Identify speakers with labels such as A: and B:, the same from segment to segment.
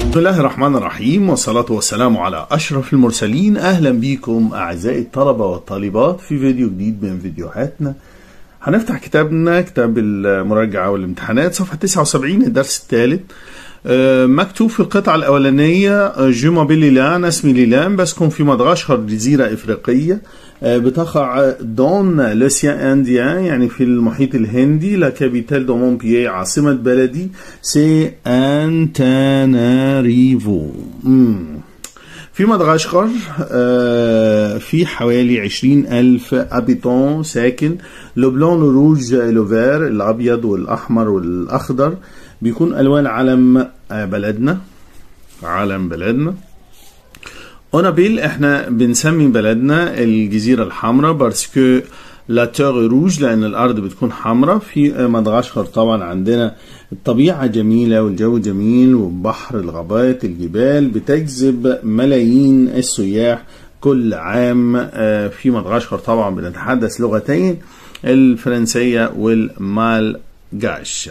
A: بسم الله الرحمن الرحيم والصلاة والسلام على أشرف المرسلين أهلا بكم أعزائي الطلبة والطالبات في فيديو جديد من فيديوهاتنا هنفتح كتابنا كتاب المراجعة والامتحانات صفحة 79 الدرس الثالث آه، مكتوب في القطعة الأولانية جو مابيل ليلان اسمي ليلان بسكن في مدغشقر جزيرة إفريقية آه، بتقع دون لوسيان انديان يعني في المحيط الهندي لا كابيتال دو مونبيي عاصمة بلدي سي انتاناريفو مم. في مدغشقر آه، في حوالي عشرين ألف أبيتون ساكن لو بلون لو روج لو فير الأبيض والأحمر والأخضر بيكون ألوان علم آه، بلدنا علم بلدنا اونابيل احنا بنسمي بلدنا الجزيرة الحمراء بارسكو لا تور روج لان الارض بتكون حمراء في مدغشقر طبعا عندنا الطبيعة جميلة والجو جميل وبحر الغابات الجبال بتجذب ملايين السياح كل عام آه، في مدغشقر طبعا بنتحدث لغتين الفرنسية والمالجاش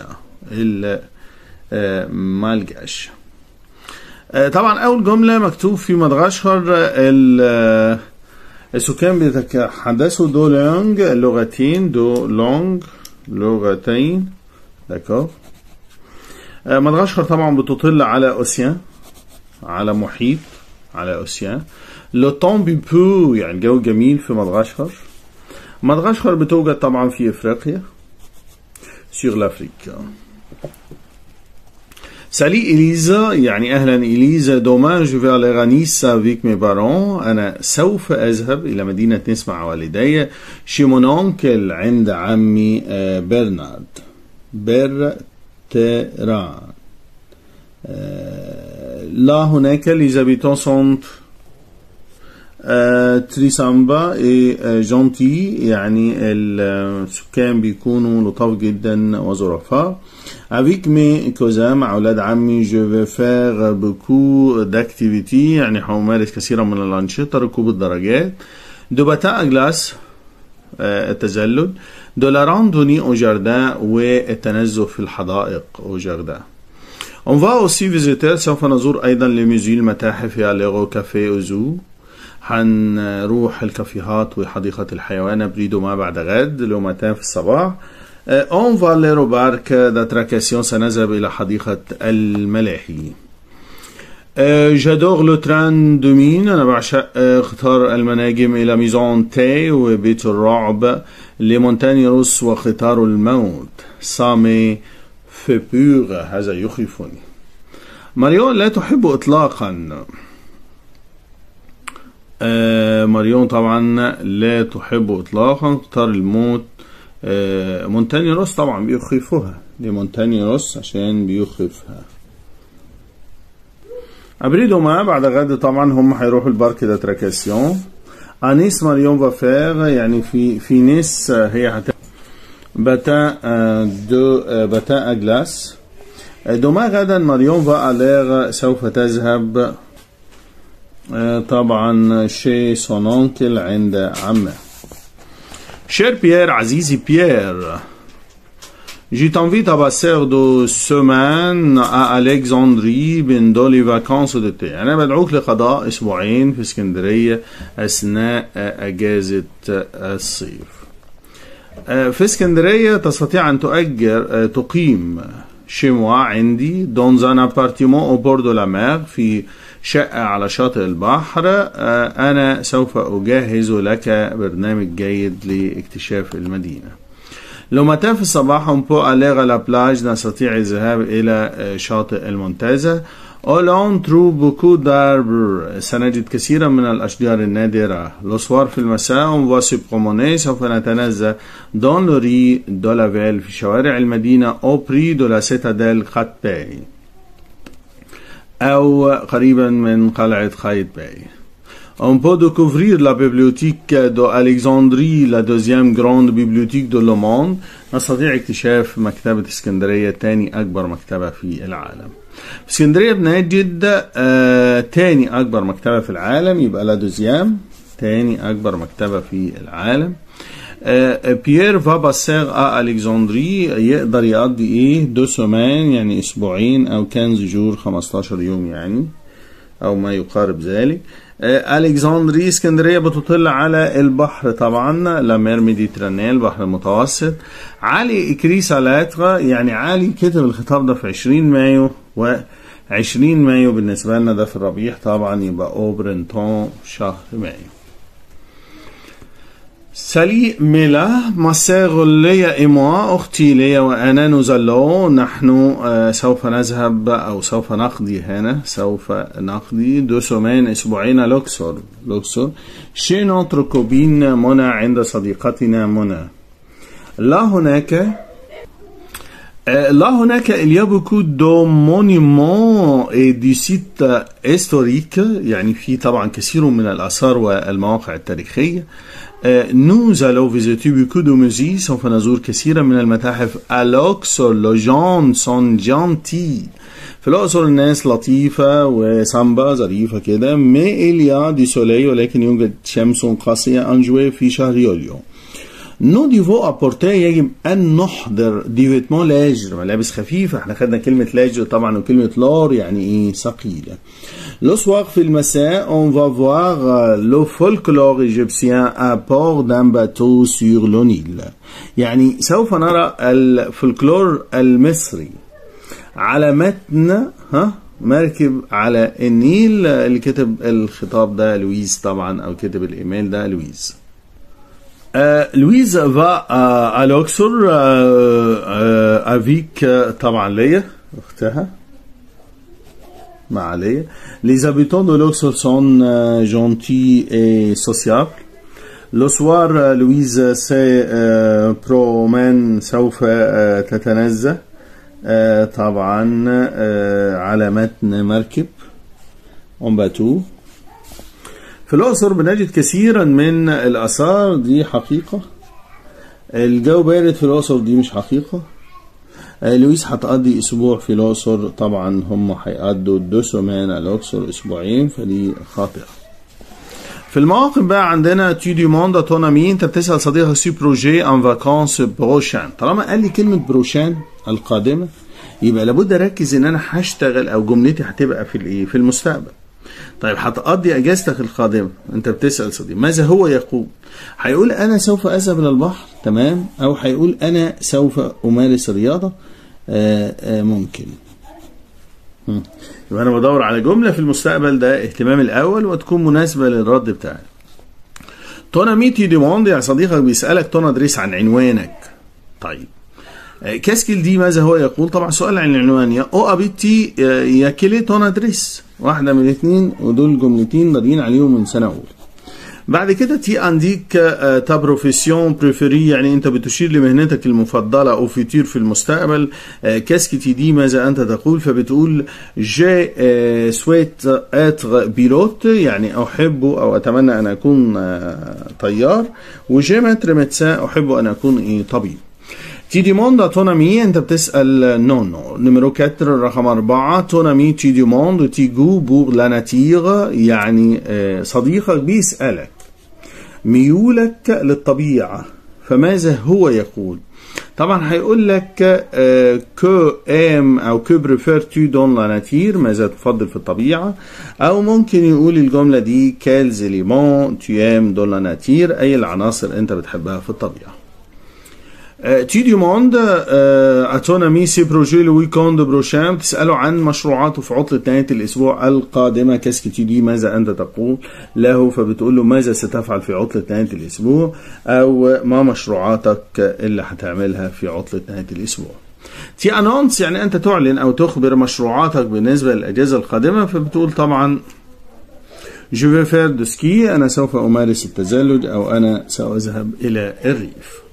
A: المالجاش آه، طبعا اول جمله مكتوب في مدغشقر ال- آه، السكان بيتحدثوا دو لونج لغتين دو لونج لغتين داكور آه، مدغشقر طبعا بتطل على اوسيان على محيط على اوسيان لو طون بيبو يعني الجو جميل في مدغشقر مدغشقر بتوجد طبعا في افريقيا sur l'Afrique. Salut Elisa يعني أهلا إليزا دوما je vais aller à Nice avec mes parents أنا سوف أذهب إلى مدينة نيس مع والدي chez mon oncle عند عمي آه، برنارد برتران آه، لا هناك les habitants sont آه، تريسامبا اي جونتي يعني السكان بيكونوا لطاف جدا وظرفاء افيك مي كوزا مع اولاد عمي جو في فيغ بوكو داكتيفيتي يعني حمارس كثيرا من الانشطه ركوب الدراجات دو باتا جلاس آه، التزلج دو لا راندوني او جاردان والتنزه في الحدائق او جاردان On va aussi visiter سوف نزور أيضا لميزي المتاحف يا ليغو كافيه وزو هنروح الكافيهات وحديقة الحيوان بريدو ما بعد غد لومتان في الصباح اون فاليرو بارك داتراكاسيون سنذهب إلى حديقة الملاهي آه، جادور لو تران دومين أنا بعشق آه، قطار المناجم إلى ميزون تي وبيت الرعب لمونتاني روس وقطار الموت سامي فبور هذا يخيفني ماريون لا تحب إطلاقا آه، ماريون طبعا لا تحب اطلاقا قطار الموت آه، مونتاني روس طبعا بيخيفها دي مونتاني روس عشان بيخيفها ابريدو ما بعد غد طبعا هم هيروحوا البارك داتراكاسيون انيس ماريون فافير يعني في في نيس آه، هي هت باتا آه، دو آه، باتا اجلاس آه، دوما غدا ماريون فالير سوف تذهب آه، طبعا شي سون اونكل عند عمه شير بيير عزيزي بيير Je t'invite à passer deux semaines à Alexandrie pendant les vacances d'été. أنا بدعوك لقضاء أسبوعين في اسكندرية أثناء أجازة الصيف. آه، في اسكندرية تستطيع أن تؤجر آه، تقيم شموع عندي dans un appartement au bord de la mer في شقة على شاطئ البحر آه، أنا سوف أجهز لك برنامج جيد لاكتشاف المدينة لو متى في الصباح on peut aller à la plage نستطيع الذهاب إلى آه، شاطئ المنتزه أولون ترو بوكو داربر سنجد كثيرا من الأشجار النادرة لوسوار في المساء on va se promener سوف نتنزه دون لو ري دو لافيل في شوارع المدينة أو بري دو لا سيتاديل خاتباي أو قريبا من قلعة خايتباي On peut découvrir la bibliothèque d'Alexandrie, la deuxième grande bibliothèque de le monde. نستطيع اكتشاف مكتبة اسكندرية تاني أكبر مكتبة في العالم. في اسكندرية بنجد آه تاني أكبر مكتبة في العالم يبقى لا دوزيام تاني أكبر مكتبة في العالم. بيير فا باسير ا الكسندري يقدر يقضي ايه دو سومان يعني اسبوعين او 15 جور 15 يوم يعني او ما يقارب ذلك الكسندري اسكندريه بتطل على البحر طبعا لامير ميديترانيه البحر المتوسط علي اكريس لاتغا يعني علي كتب الخطاب ده في 20 مايو و 20 مايو بالنسبه لنا ده في الربيع طبعا يبقى اوبرنتون شهر مايو سالي ميلا ما سيغ ليا إموا أختي ليا وأنا نزلو نحن سوف نذهب أو سوف نقضي هنا سوف نقضي دو سومين أسبوعين لوكسور لوكسور شي نوتر كوبين منى عند صديقتنا منى لا هناك لا هناك il y a beaucoup de monuments et du sites historiques يعني في طبعا كثير من الآثار والمواقع التاريخية nous allons visiter beaucoup de musées سوف نزور كثيرا من المتاحف à l'Oxford les gens sont gentils في الأقصر الناس لطيفة وسامبا ظريفة كده mais il y a du soleil ولكن يوجد شمس قاسية أنجوي في شهر يوليو نو ديفو ابورتي يجب ان نحضر دي فيتمون لاجر ملابس خفيفه احنا خدنا كلمه لاجر طبعا وكلمه لور يعني ايه ثقيله لو سوار في المساء اون فا فوار لو فولكلور ايجيبسيان ا بور دان باتو سور لو نيل يعني سوف نرى الفولكلور المصري على متن ها مركب على النيل اللي كتب الخطاب ده لويز طبعا او كتب الايميل ده لويز Euh, Louise va à, à l'Oxford euh, euh, avec طبعا ليا اختها مع ليا Les habitants de l'Oxford sont euh, gentils et sociables. Le soir, euh, Louise se euh, promène سوف euh, تتنزه euh, طبعا euh, على متن مركب on bateau في الأقصر بنجد كثيرا من الآثار دي حقيقة الجو بارد في الأقصر دي مش حقيقة لويس هتقضي أسبوع في الأقصر طبعا هم هيقضوا دو سومان الأقصر أسبوعين فدي خاطئة في المواقف بقى عندنا تي دي موند اوتونومي انت بتسال صديقك سي بروجي ان فاكونس بروشان طالما قال لي كلمه بروشان القادمه يبقى لابد اركز ان انا هشتغل او جملتي هتبقى في الايه في المستقبل طيب هتقضي اجازتك القادمه انت بتسال صديق ماذا هو يقول هيقول انا سوف اذهب الى البحر تمام او هيقول انا سوف امارس رياضه آآ آآ ممكن مم. يبقى انا بدور على جمله في المستقبل ده اهتمامي الاول وتكون مناسبه للرد بتاعي تونا ميتي ديموند يعني صديقك بيسالك تونا دريس عن عنوانك طيب كاسكيل دي ماذا هو يقول طبعا سؤال عن العنوان يا او ابيتي يا كيلي تونا دريس واحده من الاثنين ودول جملتين راضيين عليهم من سنه اولى بعد كده تي عندك تا بروفيسيون بريفيري يعني انت بتشير لمهنتك المفضله او فيتير في المستقبل كاسكتي دي ماذا انت تقول فبتقول جي سويت اتر بيلوت يعني احب او اتمنى ان اكون طيار وجي متر متسا احب ان اكون ايه طبيب تي ديموند تونامي انت بتسال نونو نمرو 4 رقم 4 تونامي تي ديموند تي جو بور لا ناتيغ يعني صديقك بيسالك ميولك للطبيعه فماذا هو يقول طبعا هيقول لك كو ام او كو بريفير تو دون لا ناتير ماذا تفضل في الطبيعه او ممكن يقول الجمله دي كالز ليمون تو ام دون لا ناتير اي العناصر انت بتحبها في الطبيعه تي دي موند اتونامي سي بروجي لو ويكوند بروشان بتساله عن مشروعاته في عطله نهايه الاسبوع القادمه كاسك تي دي ماذا انت تقول له فبتقول له ماذا ستفعل في عطله نهايه الاسبوع او ما مشروعاتك اللي هتعملها في عطله نهايه الاسبوع تي انونس يعني انت تعلن او تخبر مشروعاتك بالنسبه للاجازه القادمه فبتقول طبعا جو في فير دو سكي انا سوف امارس التزلج او انا ساذهب الى الريف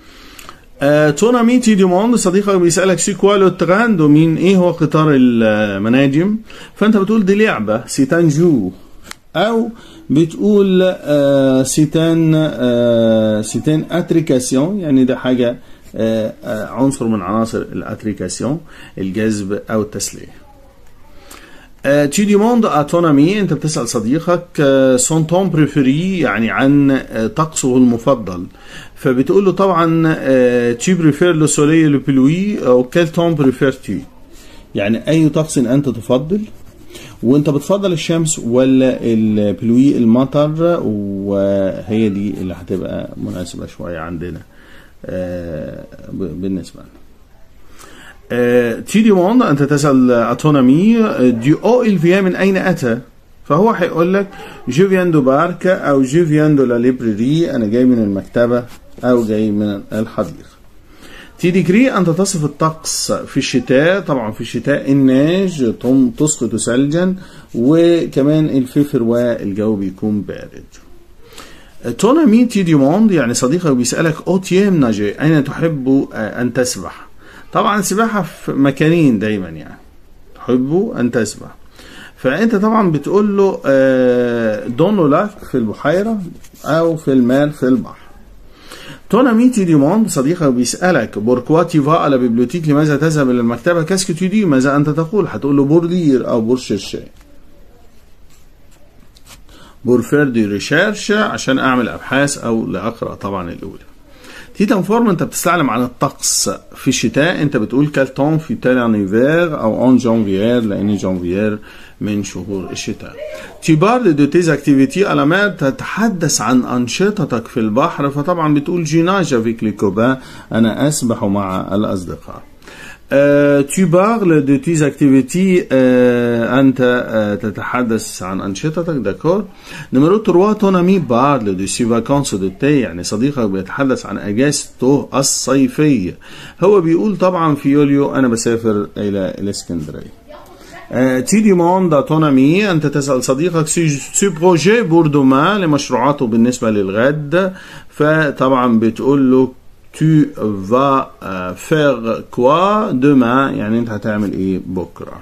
A: تونا ميتي ديموند صديقك بيسألك سي كوا لو تراندو مين ايه هو قطار المناجم فانت بتقول دي لعبة سيتان جو او بتقول آه سيتان آه سيتان اتريكاسيون يعني ده حاجة آه عنصر من عناصر الاتريكاسيون الجذب او التسلية آه، tu demandes à ton ami انت بتسأل صديقك آه، son temps préféré يعني عن آه، طقسه المفضل فبتقول له طبعا آه، tu préfères le soleil et le pluie او quel temps préfères-tu يعني اي طقس انت تفضل وانت بتفضل الشمس ولا البلوي المطر وهي دي اللي هتبقى مناسبة شوية عندنا آه، ب- بالنسبة لنا تي ديموند انت تسال اتونامي دي او il vient من اين اتى فهو هيقول لك جو فيان دو بارك او جو فيان دو لا ليبريري انا جاي من المكتبه او جاي من الحديقه تي ديكري انت تصف الطقس في الشتاء طبعا في الشتاء الناج تم- تسقط ثلجا وكمان الففر والجو بيكون بارد تونا مين تي ديموند يعني صديقك بيسألك او تيم ناجي أين تحب آه، أن تسبح طبعا السباحة في مكانين دايما يعني تحب أن تسبح فأنت طبعا بتقول له آه، دونو لاك في البحيرة أو في المال في البحر تونا مين تي ديموند صديقك بيسألك بوركوا تي فا على بيبليوتيك لماذا تذهب إلى المكتبة كاسكو تي دي ماذا أنت تقول هتقول له بور لير أو بور شيرشي بور فير دي ريشيرش عشان اعمل ابحاث او لاقرا طبعا الاولى تيتا فورم انت بتستعلم عن الطقس في الشتاء انت بتقول كالتون في تال ان ايفير او اون جانفيير لان جانفيير من شهور الشتاء تي بارل دو تيز اكتيفيتي على ما تتحدث عن انشطتك في البحر فطبعا بتقول جيناج افيك لي كوبان انا اسبح مع الاصدقاء Euh, tu parles de tes activités euh, أنت euh, تتحدث عن أنشطتك داكور نمرو 3 ton ami parle de ses vacances d'été يعني صديقك بيتحدث عن أجازته الصيفية هو بيقول طبعا في يوليو أنا بسافر إلى الإسكندرية تي ديموند ton ami أنت تسأل صديقك سي بروجي بور دوما لمشروعاته بالنسبة للغد فطبعا بتقول له tu vas euh, faire quoi demain يعني انت هتعمل ايه بكره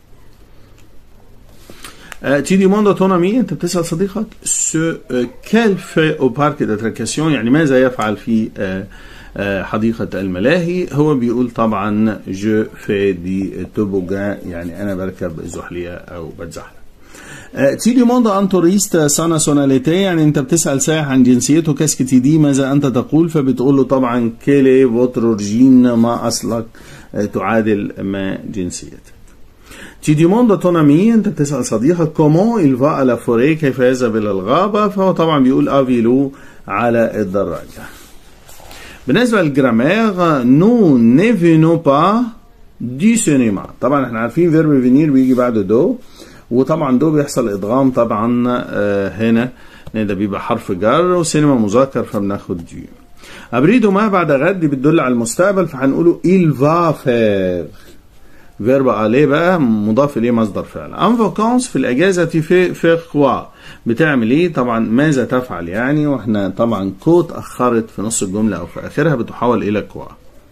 A: تي ديموند ton ami انت بتسال صديقك ce quel fait au parc d'attraction يعني ماذا يفعل في آه، آه، حديقة الملاهي هو بيقول طبعا جو في دي توبوغان يعني انا بركب زحلية او بتزحلق تي ديموند ان توريست سا ناسيوناليتي يعني انت بتسال سائح عن جنسيته كاسك تي دي ماذا انت تقول فبتقول له طبعا كيلي فوتر اورجين ما اصلك آه، تعادل ما جنسيتك تي ديموند تون امي انت بتسال صديقك كومون il va à la forêt كيف يذهب الى الغابه فهو طبعا بيقول افيلو على الدراجه بالنسبه للجرامير نو ne venons pas دي سينما طبعا احنا عارفين فيرب فينير بيجي بعد دو وطبعا دو بيحصل ادغام طبعا آه، هنا لان ده بيبقى حرف جر وسينما مذكر فبناخد دي ابريدو ما بعد غد دي بتدل على المستقبل فهنقوله il va faire فيرب عليه بقى مضاف اليه مصدر فعل ان فاكونس في الاجازه في في كوا بتعمل ايه طبعا ماذا تفعل يعني واحنا طبعا كو اتاخرت في نص الجمله او في اخرها بتحول الى كوا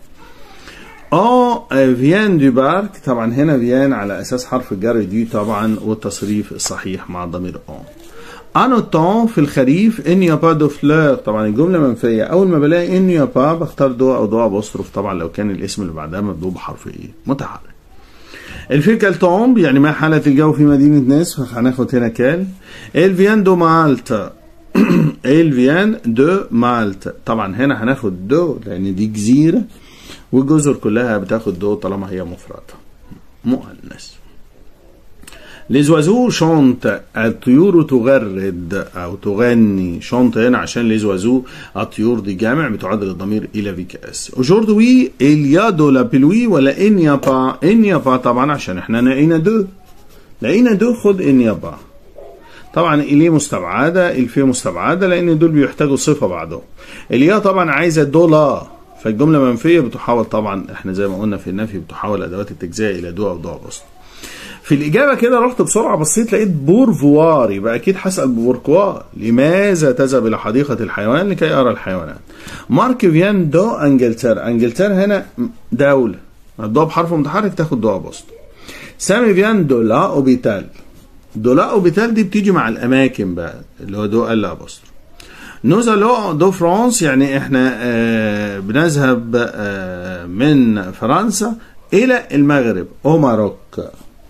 A: اه فيان دي بارك طبعا هنا فيان على اساس حرف الجر دي طبعا والتصريف الصحيح مع ضمير اون ان اوتون في الخريف ان يا با دو فلور طبعا الجمله منفيه اول ما بلاقي ان يا با بختار دو او دو ابوستروف طبعا لو كان الاسم اللي بعدها مبدوء بحرف ايه متحرك الفيكال تومب يعني ما حالة الجو في مدينة ناس هناخد هنا كال الفيان دو مالت الفيان دو مالت طبعا هنا هناخد دو لان دي جزيرة والجزر كلها بتاخد دو طالما هي مفردة مؤنث Les oiseaux chantent الطيور تغرد أو تغني شانت هنا عشان les oiseaux الطيور دي جامع بتعادل الضمير إلى في كاس Aujourd'hui il y a de la pluie ولا il n'y a pas il n'y a pas طبعا عشان احنا لقينا دو لقينا دو خد il n'y a pas طبعا إليه مستبعدة الفيه مستبعدة لأن دول بيحتاجوا صفة بعدهم اليا طبعا عايزة دو لا فالجملة منفية بتحول طبعا احنا زي ما قلنا في النفي بتحول أدوات التجزئة إلى دو أو دو بسط في الإجابة كده رحت بسرعة بصيت لقيت بورفوار يبقى أكيد هسأل بوركوا لماذا تذهب إلى حديقة الحيوان لكي أرى الحيوانات مارك فيان دو أنجلترا أنجلترا هنا دولة الدو بحرف متحرك تاخد دو بسط سامي فيان دو لا أوبيتال دو لا أوبيتال دي بتيجي مع الأماكن بقى اللي هو دو ألا بسط نوزا لو دو فرانس يعني احنا آه بنذهب آه من فرنسا إلى المغرب أو ماروك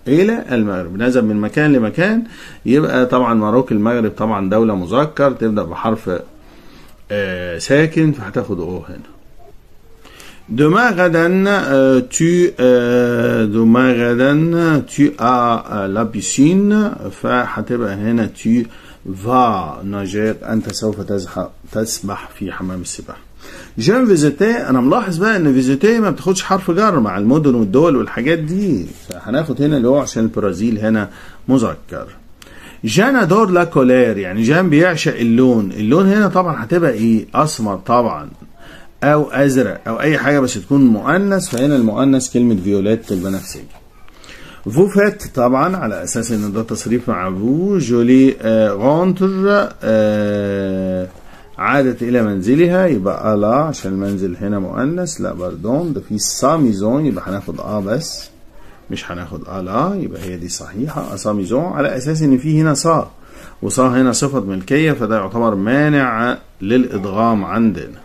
A: الى المغرب نذهب من مكان لمكان يبقى طبعا ماروك المغرب طبعا دولة مذكر تبدأ بحرف آه ساكن فهتاخد او هنا Demain غدا euh, tu euh, demain غدا tu as euh, la piscine فهتبقى هنا tu vas nager أنت سوف تزح- تسبح في حمام السباحة. جيم فيزيتي أنا ملاحظ بقى إن فيزيتي ما بتاخدش حرف جر مع المدن والدول والحاجات دي فهناخد هنا اللي هو عشان البرازيل هنا مذكر. جان ادور لا كولير يعني جان بيعشق اللون اللون هنا طبعا هتبقى ايه اسمر طبعا او ازرق او اي حاجه بس تكون مؤنث فهنا المؤنث كلمه فيوليت البنفسجي فو فات طبعا على اساس ان ده تصريف مع فو جولي آه غونتر آه عادت الى منزلها يبقى الا عشان المنزل هنا مؤنث لا باردون ده في ساميزون يبقى هناخد اه بس مش هناخد الا يبقى هي دي صحيحه اساميزون على اساس ان في هنا صا وصا هنا صفه ملكيه فده يعتبر مانع للادغام عندنا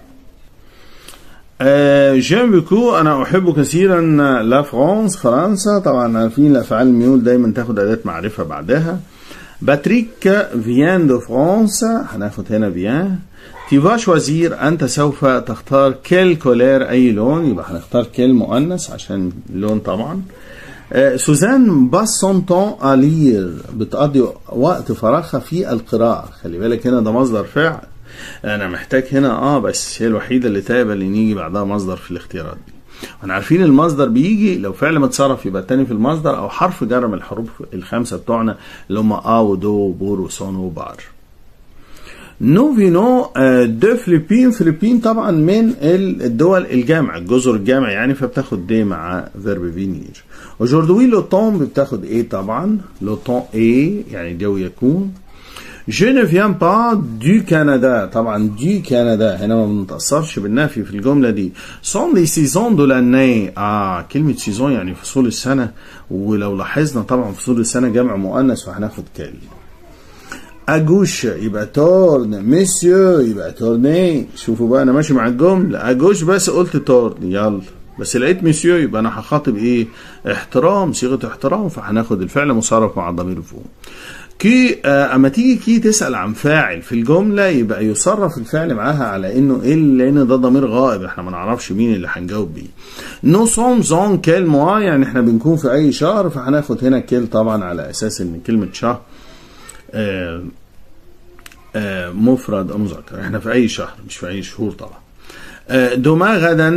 A: جيم بيكو انا احب كثيرا لا فرانس فرنسا طبعا عارفين الافعال الميول دايما تاخد اداه معرفه بعدها باتريك فيان دو فرنسا هناخد هنا فيان تيفا شوازير انت سوف تختار كيل كولير اي لون يبقى هنختار كيل مؤنث عشان اللون طبعا آه، سوزان باس سون طون الير بتقضي وقت فراغها في القراءه خلي بالك هنا ده مصدر فعل انا محتاج هنا اه بس هي الوحيده اللي تقبل ان يجي بعدها مصدر في الاختيارات دي احنا عارفين المصدر بيجي لو فعل متصرف يبقى التاني في المصدر او حرف جر من الحروف الخمسه بتوعنا اللي هم ا ودو وبور وسون وبار نو فينو دو فلبين فلبين طبعا من الدول الجامع الجزر الجامع يعني فبتاخد دي مع فيرب فينير وجوردوي لو طون بتاخد ايه طبعا لو طون ايه يعني جو يكون Je ne viens pas du Canada طبعا du Canada هنا ما بنتأثرش بالنفي في الجملة دي sont les saisons de l'année آه كلمة سيزون يعني فصول السنة ولو لاحظنا طبعا فصول السنة جمع مؤنث فهناخد كال أجوش يبقى تورن ميسيو يبقى تورني شوفوا بقى أنا ماشي مع الجملة أجوش بس قلت تورن يلا بس لقيت ميسيو يبقى أنا هخاطب إيه احترام صيغة احترام فهناخد الفعل مصرف مع الضمير فوق كي آه، اما تيجي كي تسال عن فاعل في الجمله يبقى يصرف الفعل معاها على انه ايه لان ده ضمير غائب احنا ما نعرفش مين اللي هنجاوب بيه نو سون زون كيل موا يعني احنا بنكون في اي شهر فهناخد هنا كيل طبعا على اساس ان كلمه شهر آه، آه، مفرد او مذكر احنا في اي شهر مش في اي شهور طبعا آه، دوما غدا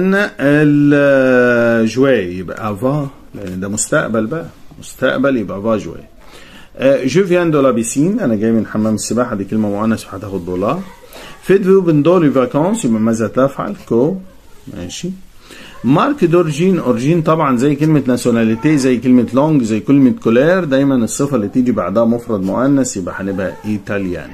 A: الجوي يبقى افا لان ده مستقبل بقى مستقبل يبقى فا جوي جو فيان دو لا بيسين انا جاي من حمام السباحه دي كلمه مؤنث وهتاخد دولار فيت فيو بندولي فاكونس يبقى ماذا تفعل كو ماشي مارك دورجين اورجين طبعا زي كلمه ناسيوناليتي زي كلمه لونج زي كلمه كولير دايما الصفه اللي تيجي بعدها مفرد مؤنث يبقى هنبقى ايطاليان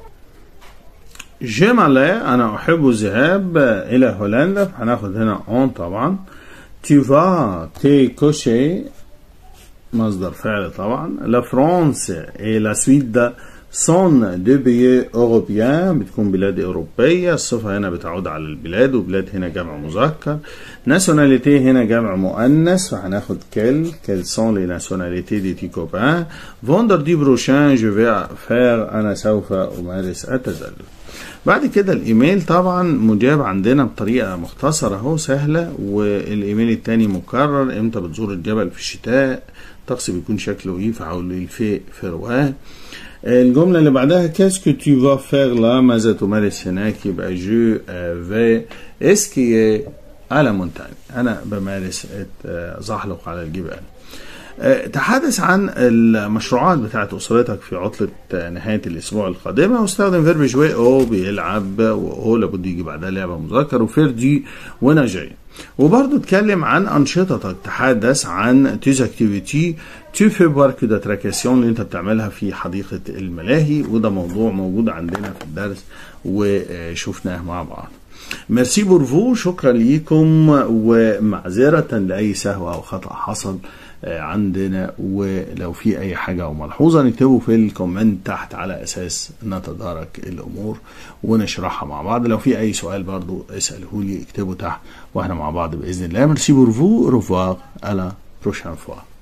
A: جمالي انا احب الذهاب الى هولندا هناخد هنا اون طبعا tu vas te coucher مصدر فعل طبعا لا فرانس et la Suède sont deux pays européens بتكون بلاد أوروبية الصفة هنا بتعود على البلاد وبلاد هنا جمع مذكر ناسيوناليتي هنا جمع مؤنث فهناخد كل كل sont les nationalités des petits copains vendredi prochain je vais faire أنا سوف أمارس التزلج بعد كده الايميل طبعا مجاب عندنا بطريقه مختصره اهو سهله والايميل التاني مكرر امتى بتزور الجبل في الشتاء الطقس بيكون شكله ايه فحول الفي في رواه الجمله اللي بعدها كاسكو تو فا فير لا ماذا تمارس هناك يبقى جو في اسكي على مونتاني انا بمارس زحلق على الجبال تحدث عن المشروعات بتاعت أسرتك في عطلة نهاية الأسبوع القادمة واستخدم فيرب جوي أو بيلعب وأو لابد يجي بعدها لعبة مذكر وفير دي وأنا جاي وبرضه اتكلم عن أنشطتك تحدث عن تيز اكتيفيتي تو في بارك داتراكاسيون اللي انت بتعملها في حديقة الملاهي وده موضوع موجود عندنا في الدرس وشفناه مع بعض ميرسي بورفو شكرا ليكم ومعذرة لأي سهو أو خطأ حصل عندنا ولو في اي حاجة او ملحوظة نكتبه في الكومنت تحت على اساس نتدارك الامور ونشرحها مع بعض لو في اي سؤال برضو اسأله لي اكتبه تحت واحنا مع بعض باذن الله ميرسي بورفو روفوار على بروشان فوا